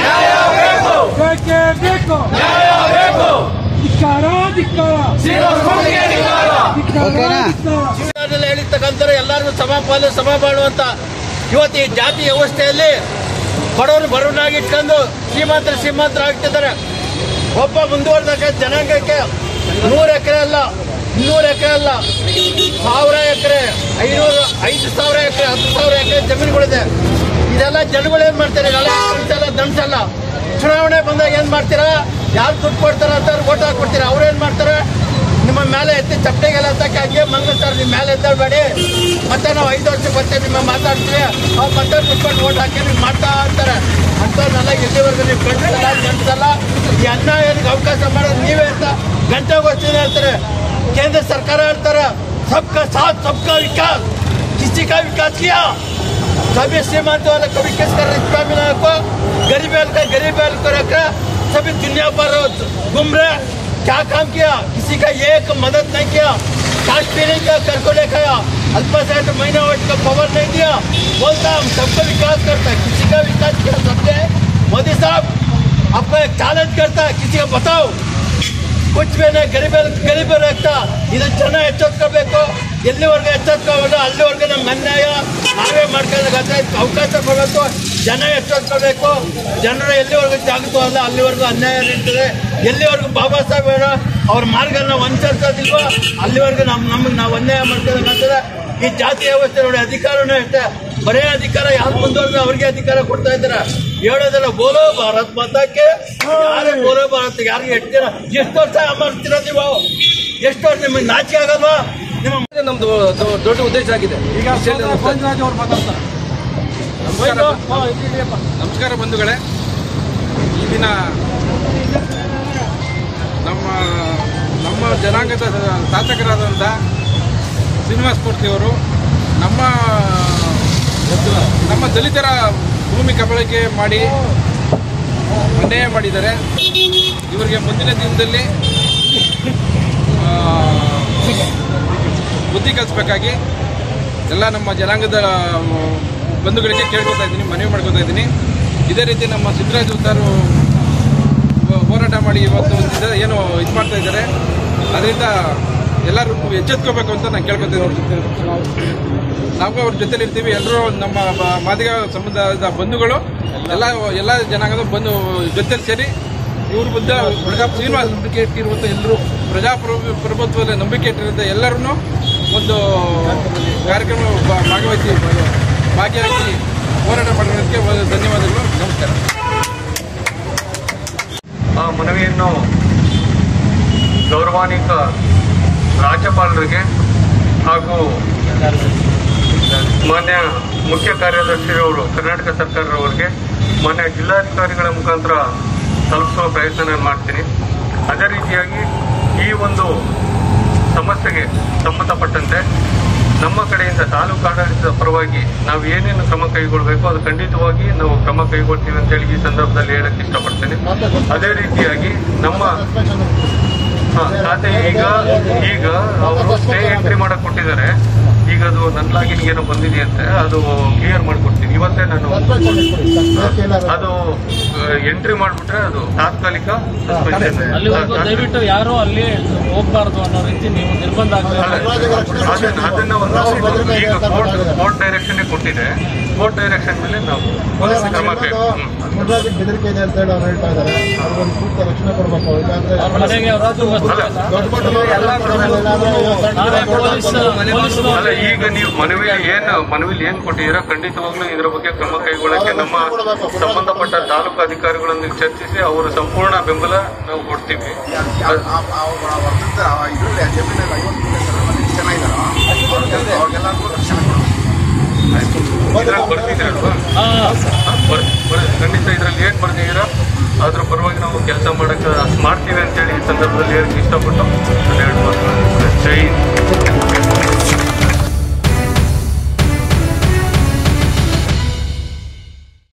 ಬೇಕೇ ಬೇಕು ಧಿಕ್ಕಾರ ಧಿಕ್ಕಾರ ಧಿಕ್ಕಾರ ಓಕೆನಾ? ಧಿಕ್ಕಾರ ಸಂವಿಧಾನದಲ್ಲಿ ಹೇಳಿರ್ತಕ್ಕಂಥ ಎಲ್ಲರಿಗೂ ಸಮಪಾಲು ಸಮಬಾಳು ಅಂತ ಇವತ್ತು ಈ ಜಾತಿ ವ್ಯವಸ್ಥೆಯಲ್ಲಿ ಬಡವರು ಬಡವನಾಗಿ ಇಟ್ಕೊಂಡು ಶ್ರೀಮಂತರು ಶ್ರೀಮಂತರಾಗ್ತಿದ್ದಾರೆ ಒಬ್ಬ ಮುಂದುವರೆದ ಜನಾಂಗಕ್ಕೆ ನೂರು ಎಕರೆ ಅಲ್ಲ ಇನ್ನೂರು ಎಕರೆ ಅಲ್ಲ ಸಾವಿರ ಎಕರೆ ಐನೂರು ಐದು ಸಾವಿರ ಎಕರೆ ಹತ್ತು ಸಾವಿರ ಎಕರೆ ಜಮೀನುಗಳಿದೆ ಇದೆಲ್ಲ ಜನಗಳು ಏನ್ ಮಾಡ್ತಾರೆ ಇದೆಲ್ಲ ದಂಡ್ಸಲ್ಲ ದಂಡ್ಸಲ್ಲ ಚುನಾವಣೆ ಬಂದಾಗ ಏನ್ ಮಾಡ್ತೀರಾ ಯಾರು ದುಡ್ಡು ಕೊಡ್ತಾರ ಅಂತ ಓಟ್ ಹಾಕ್ಬಿಡ್ತೀರಾ ಅವ್ರು ಏನ್ ಮಾಡ್ತಾರೆ ನಿಮ್ಮ ಮೇಲೆ ಎತ್ತಿ ಚಪ್ಪಟೆಗೆಲ್ಲ ತಕ್ಕ ಹಂಗೆ ಮಲಗಿಸ್ತಾರೆ ನಿಮ್ಮ ಮೇಲೆ ಎದ್ದೇಳಬೇಡಿ ಮತ್ತೆ ನಾವು ಐದು ವರ್ಷ ಮತ್ತೆ ನಿಮ್ಮ ಮಾತಾಡ್ತೀವಿ ಅವ್ರು ಮತ್ತೆ ಕುತ್ಕೊಂಡು ಓಟ್ ಹಾಕಿ ನೀವು ಮಾಡ್ತಾ ಇರ್ತಾರೆ ಅಂಥವ್ರನ್ನೆಲ್ಲ ಎಲ್ಲಿವರೆಗೂ ನೀವು ಕಳಿಸಲ್ಲ ಗಂಟಲ್ಲ ಈ ಅನ್ಯಾಯಕ್ಕೆ ಅವಕಾಶ ಮಾಡೋದು ನೀವೇ ಅಂತ ಗಂಟೆಗೋಸ್ಕರ ಹೇಳ್ತಾರೆ ಕೇಂದ್ರ ಸರ್ಕಾರ ಹೇಳ್ತಾರೆ ಸಬ್ಕಾ ಸಾಥ್ ಸಬ್ಕಾ ವಿಕಾಸ್ किसी का विकास किया सभी श्रीमंत वाले को विकास कर रिश्ता मिला को गरीब वाले का गरीब वाले को रखा सभी दुनिया पर घूम रहे क्या काम किया किसी का एक मदद नहीं किया काश्मीरी का कर को ले खाया अल्पसंख्यक महीना वोट का पावर नहीं दिया बोलता हम सबको विकास करता है किसी का विकास किया सबने मोदी साहब आपको एक चैलेंज करता है किसी का बताओ ಕುಚ್ ಬೇನೆ ಗರೀಬ ಗರೀಬ ರಕ್ತ ಇದು ಜನ ಎಚ್ಚೆತ್ಕೋಬೇಕು ಎಲ್ಲಿವರೆಗೂ ಎಚ್ಚೆತ್ಕೋಬೇಕು ಅಲ್ಲಿವರೆಗೂ ನಮ್ಮ ಅನ್ಯಾಯ ನಾವೇ ಮಾಡ್ಕೊಳ್ಳೋಕೆ ಅವಕಾಶ ಕೊಡಬೇಕು ಜನ ಎಚ್ಚೆತ್ಕೋಬೇಕು ಜನರು ಎಲ್ಲಿವರೆಗೂ ಜಾಗೃತವಲ್ಲ ಅಲ್ಲಿವರೆಗೂ ಅನ್ಯಾಯ ನಡೀತದೆ ಎಲ್ಲಿವರೆಗೂ ಬಾಬಾ ಸಾಹೇಬ್ ಅವರ ಅವ್ರ ಮಾರ್ಗನ ಅನುಸರಿಸೋದಿಲ್ವೋ ಅಲ್ಲಿವರೆಗೂ ನಮ್ ನಮಗೆ ನಾವು ಅನ್ಯಾಯ ಮಾಡ್ಕೋಬೇಕಾಗ್ತದೆ ಈ ಜಾತಿ ವ್ಯವಸ್ಥೆ ನೋಡಿ ಅಧಿಕಾರನೂ ಅಷ್ಟೇ ಬರೇ ಅಧಿಕಾರ ಯಾರು ಮುಂದುವರೆದ್ರೆ ಅವ್ರಿಗೆ ಅಧಿಕಾರ ಕೊಡ್ತಾ ಇದ್ದಾರೆ ಹೇಳೋದಲ್ಲ ಬೋಲೋ ಭಾರತ್ ಮಾತಾಕ್ಕೆ ಯಾರೇ ಬೋಲೋ ಭಾರತ್ ಯಾರಿಗೆ ಎಷ್ಟು ಜನ ಎಷ್ಟು ವರ್ಷ ಅಮರ್ತೀರ ನೀವು ಎಷ್ಟು ವರ್ಷ ನಿಮಗೆ ನಾಚಿಕೆ ಆಗಲ್ವಾ ನಿಮ್ಮ ನಮ್ದು ದೊ- ದೊಡ್ಡ ಉದ್ದೇಶ ಆಗಿದೆ ಈಗ ಗೋವಿಂದರಾಜ್ ಅವ್ರು ಮಾತಾಡ್ತಾರೆ ನಮಸ್ಕಾರ ಹಾ, ಇಲ್ಲಿ ಇಲ್ಲಿಯಪ್ಪ. ನಮಸ್ಕಾರ ಬಂಧುಗಳೇ ಈ ದಿನ ನಮ್ಮ ನಮ್ಮ ಜನಾಂಗದ ಶಾಸಕರಾದಂಥ ಶ್ರೀನಿವಾಸ ಮೂರ್ತಿಯವರು ನಮ್ಮ ನಮ್ಮ ದಲಿತರ ಭೂಮಿ ಕಬಳಿಕೆ ಮಾಡಿ ಅನ್ಯಾಯ ಮಾಡಿದ್ದಾರೆ ಇವರಿಗೆ ಮುಂದಿನ ದಿನದಲ್ಲಿ ಆ, ಬುದ್ಧಿ ಕಲಿಸ್ಬೇಕಾಗಿ ಎಲ್ಲ ನಮ್ಮ ಜನಾಂಗದ ಆ, ಬಂಧುಗಳಿಗೆ ಕೇಳ್ಕೊತಾ ಇದ್ದೀನಿ ಮನವಿ ಮಾಡ್ಕೊತಾ ಇದ್ದೀನಿ ಇದೇ ರೀತಿ ನಮ್ಮ ಸಿದ್ದರಾಜ್ ಸರ್ ಹೋರಾಟ ಮಾಡಿ ಇವತ್ತು ಒಂದು ಇದು ಏನು ಇದು ಮಾಡ್ತಾ ಇದ್ದಾರೆ ಅದರಿಂದ ಎಲ್ಲರೂ ಎಚ್ಚೆತ್ಕೋಬೇಕು ಅಂತ ನಾನು ಕೇಳ್ಕೊತೀನಿ ನಾವು ಅವ್ರ ಜೊತೆಲಿ ಇರ್ತೀವಿ ಎಲ್ಲರೂ ನಮ್ಮ ಬ- ಮಾದಿಗ ಸಮುದಾಯದ ಬಂಧುಗಳು ಎಲ್ಲ ಎಲ್ಲ ಜನಾಂಗದ ಬಂಧು ಜೊತೆಲಿ ಸೇರಿ ಇವ್ರ ಬುದ್ಧ ಪ್ರಜಾ ಶ್ರೀನಿವಾಸ ನಂಬಿಕೆ ಇಟ್ಟಿರುವಂಥ ಎಲ್ಲರೂ ಪ್ರಜಾಪ್ರಭು ಪ್ರಭುತ್ವದ ನಂಬಿಕೆ ಇಟ್ಟಿರುವಂಥ ಎಲ್ಲರನ್ನೂ ಒಂದು ಕಾರ್ಯಕ್ರಮ ಭಾ- ಭಾಗವಹಿಸಿ ಭಾಗಿಯಾಗಿ ಹೋರಾಟ ಮಾಡೋದಕ್ಕೆ ಒಂದು ಧನ್ಯವಾದಗಳು ನಮಸ್ಕಾರ ಆ ಮನವಿಯನ್ನು ಗೌರವಾನ್ವಿತ ರಾಜ್ಯಪಾಲರಿಗೆ ಹಾಗೂ ಮಾನ್ಯ ಮುಖ್ಯ ಕಾರ್ಯದರ್ಶಿಯವರು ಕರ್ನಾಟಕ ಸರ್ಕಾರದವರಿಗೆ ಮಾನ್ಯ ಜಿಲ್ಲಾಧಿಕಾರಿಗಳ ಮುಖಾಂತರ ತಲುಪಿಸುವ ಪ್ರಯತ್ನ ನಾನು ಮಾಡ್ತೀನಿ ಅದೇ ರೀತಿಯಾಗಿ ಈ ಒಂದು ಸಮಸ್ಯೆಗೆ ಸಂಬಂಧಪಟ್ಟಂತೆ ನಮ್ಮ ಕಡೆಯಿಂದ ತಾಲೂಕು ಆಡಳಿತದ ಪರವಾಗಿ ನಾವು ಏನೇನು ಕ್ರಮ ಕೈಗೊಳ್ಳಬೇಕು ಅದು ಖಂಡಿತವಾಗಿ ನಾವು ಕ್ರಮ ಕೈಗೊಳ್ತೀವಿ ಅಂತೇಳಿ ಈ ಸಂದರ್ಭದಲ್ಲಿ ಹೇಳಕ್ಕೆ ಇಷ್ಟಪಡ್ತೇನೆ ಅದೇ ರೀತಿಯಾಗಿ ನಮ್ಮ ಹಾ, ಖಾತೆ ಈಗ ಈಗ ಅವರು ಸ್ಟೇ ಎಂಟ್ರಿ ಮಾಡಕ್ ಕೊಟ್ಟಿದ್ದಾರೆ ಈಗ ಅದು ನನ್ನ ಲಾಗಿನ್ ಏನೋ ಬಂದಿದೆಯಂತೆ ಅದು ಕ್ಲಿಯರ್ ಮಾಡ್ಕೊಡ್ತೀನಿ ಇವತ್ತೇ ನಾನು ಅದು ಎಂಟ್ರಿ ಮಾಡ್ಬಿಟ್ರೆ ಅದು ತಾತ್ಕಾಲಿಕ suspension. ಅಲ್ಲಿವರೆಗೂ ದಯವಿಟ್ಟು ಯಾರು ಅಲ್ಲಿ ಹೋಗ್ಬಾರ್ದು ಅನ್ನೋ ರೀತಿ ನೀವು ನಿರ್ಬಂಧ ಅಲ್ಲ, ಆಗ್ಬೇಕು ಅದನ್ನ ಅದನ್ನ ಒಂದು ಈಗ ಕೋರ್ಟ್ ಕೋರ್ಟ್ ಡೈರೆಕ್ಷನ್ ಕೊಟ್ಟಿದೆ ಕೋರ್ಟ್ ಡೈರೆಕ್ಷನ್ ಮೇಲೆ ನಾವು ಕ್ರಮ ಕೈ ಹ್ಮ್. ಮುನ್ರಾಜ್ ಬೆದರಿಕೆ ಇದೆ ಅಂತ ಹೇಳಿ ಅವ್ರು ಹೇಳ್ತಾ ಇದ್ದಾರೆ ಅವ್ರಿಗೊಂದು ಸೂಕ್ತ ರಕ್ಷಣೆ ಕೊಡಬೇಕು ಇಲ್ಲಾಂದ್ರೆ ಅವ್ರ ಮನೆಗೆ ಅವ್ರ ಕುಟುಂಬ ಅಲ್ಲ ದೊಡ್ಡ ದೊಡ್ಡ ನಾಳೆ ಪೊಲೀಸ್ ಪೊಲೀಸ್ನವ್ರು ಅಲ್ಲ ಈಗ ನೀವು ಮನವಿ ಏನ್ ಮನವಿಲಿ ಏನ್ ಕೊಟ್ಟಿದ್ದೀರಾ ಖಂಡಿತವಾಗ್ಲೂ ಇದರ ಬಗ್ಗೆ ಕ್ರಮ ಕೈಗೊಳ್ಳಕ್ಕೆ ನಮ್ಮ ಸಂಬಂಧಪಟ್ಟ ತಾಲೂಕು ಅಧಿಕಾರಿಗಳೊಂದಿಗೆ ಚರ್ಚಿಸಿ ಅವರ ಸಂಪೂರ್ಣ ಬೆಂಬಲ ನಾವು ಕೊಡ್ತೀವಿ ಅದ್- ಇದ್ರಲ್ಲಿ ಬರ್ತಿದ್ದೀರಲ್ವಾ ಬರ್- ಬರ್- ಖಂಡಿತ ಇದ್ರಲ್ಲಿ ಏನ್ ಬರ್ತಿದ್ದೀರಾ ಅದ್ರ ಪರವಾಗಿ ನಾವು ಕೆಲಸ ಮಾಡಕ್ಕೆ ಮಾಡ್ತೀವಿ ಅಂತೇಳಿ ಈ ಸಂದರ್ಭದಲ್ಲಿ ಹೇಳಕ್ಕೆ ಇಷ್ಟಪಟ್ಟು ಒಂದೆರಡು ಮಾತುಗಳನ್ನು ಜೈ ಹಿಂದ್.